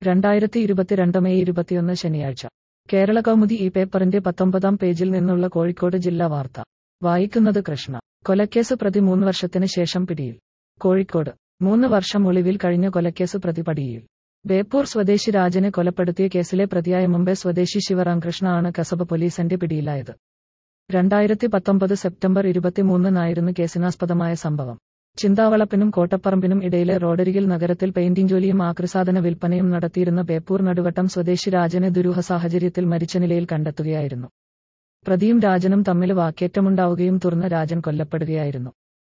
രണ്ടായിരത്തി ഇരുപത്തിരണ്ട് മെയ് ഇരുപത്തിയൊന്ന് ശനിയാഴ്ച കേരള കൗമുദി ഈ പേപ്പറിന്റെ പത്തൊമ്പതാം പേജിൽ നിന്നുള്ള കോഴിക്കോട് ജില്ലാ വാർത്ത വായിക്കുന്നത് കൃഷ്ണ കൊലക്കേസ് പ്രതി മൂന്ന് വർഷത്തിന് ശേഷം പിടിയിൽ കോഴിക്കോട് മൂന്ന് വർഷം ഒളിവിൽ കഴിഞ്ഞ കൊലക്കേസ് പ്രതി പടിയിൽ ബേപ്പൂർ സ്വദേശി രാജനെ കൊലപ്പെടുത്തിയ കേസിലെ പ്രതിയായ മുംബൈ സ്വദേശി ശിവറാംകൃഷ്ണ ആണ് കസബ പോലീസിന്റെ പിടിയിലായത് രണ്ടായിരത്തി പത്തൊമ്പത് സെപ്റ്റംബർ ഇരുപത്തിമൂന്നിനായിരുന്നു കേസിനാസ്പദമായ സംഭവം ചിന്താവളപ്പിനും കോട്ടപ്പറമ്പിനും ഇടയിലെ റോഡരികിൽ നഗരത്തിൽ പെയിന്റിംഗ് ജോലിയും ആക്രിസാധന വിൽപ്പനയും നടത്തിയിരുന്ന ബേപ്പൂർ നടുവട്ടം സ്വദേശി രാജനെ ദുരൂഹ സാഹചര്യത്തിൽ മരിച്ച നിലയിൽ കണ്ടെത്തുകയായിരുന്നു പ്രതിയും രാജനും തമ്മിൽ വാക്കേറ്റമുണ്ടാവുകയും തുടർന്ന് രാജൻ കൊല്ലപ്പെടുകയായിരുന്നു